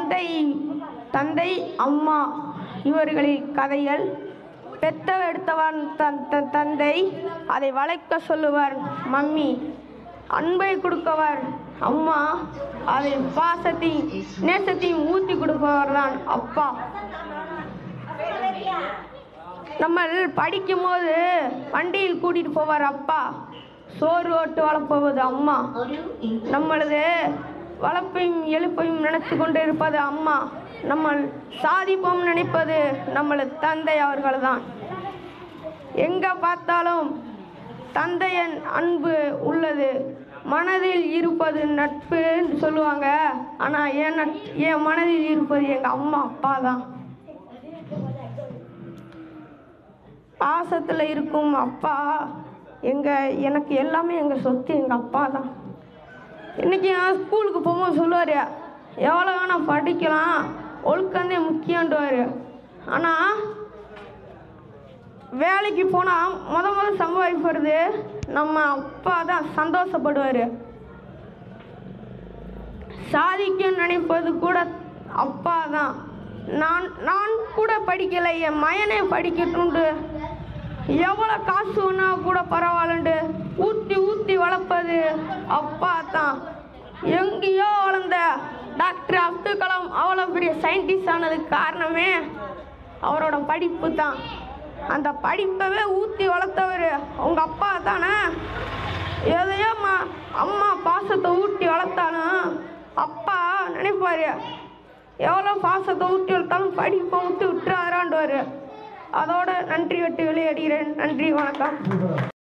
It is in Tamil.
தந்தை தந்தை அம்மா இவர்களின் கதைகள் பெத்த எடுத்தவன் தன் தன் தந்தை அதை வளைக்க சொல்லுவர் மம்மி அன்பை கொடுக்கவர் அம்மா அதை பாசத்தையும் நேசத்தையும் ஊற்றி கொடுப்பவர் தான் அப்பா நம்ம படிக்கும்போது வண்டியில் கூட்டிட்டு போவார் அப்பா சோறு ஓட்டு வளர்ப்பவது அம்மா நம்மளது வளர்ப்பையும் எழுப்பையும் நினைத்து கொண்டு இருப்பது அம்மா நம்ம சாதிப்போம் நினைப்பது நம்மளது தந்தை அவர்கள் தான் எங்க பார்த்தாலும் தந்தையன் அன்பு உள்ளது மனதில் இருப்பது நட்புன்னு சொல்லுவாங்க ஆனா என் நட் என் மனதில் இருப்பது எங்க அம்மா அப்பா தான் பாசத்தில் இருக்கும் அப்பா எங்க எனக்கு எல்லாமே எங்க சொத்து எங்க அப்பா தான் இன்னைக்கு நான் ஸ்கூலுக்கு போகும்போது சொல்லுவார் எவ்வளோ வேணால் படிக்கலாம் ஒழுக்கந்தே முக்கியன்றாரு ஆனால் வேலைக்கு போனால் முத முத சம்பாதிக்கிறது நம்ம அப்பா தான் சந்தோஷப்படுவார் சாதிக்கும் நினைப்பது கூட அப்பா தான் நான் நான் கூட படிக்கலை என் மயனே படிக்கட்டும்ண்டு எவ்வளோ காசு வேணா கூட பரவாயில்லண்டு ஊற்றி ஊற்றி வளர்ப்பது அப்பா தான் எங்கேயோ வளர்ந்த டாக்டர் அப்துல் கலாம் அவ்வளோ பெரிய சயின்டிஸ்ட் ஆனதுக்கு காரணமே அவரோட படிப்பு தான் அந்த படிப்பவே ஊற்றி வளர்த்தவர் உங்கள் அப்பா தானே எதையோ மா அம்மா பாசத்தை ஊட்டி வளர்த்தாலும் அப்பா நினைப்பாரு எவ்வளோ பாசத்தை ஊட்டி வளர்த்தாலும் படிப்பை விட்டு விட்டுறாரான்டுவார் அதோட நன்றி வெட்டு வெளியேறுகிறேன் நன்றி வணக்கம்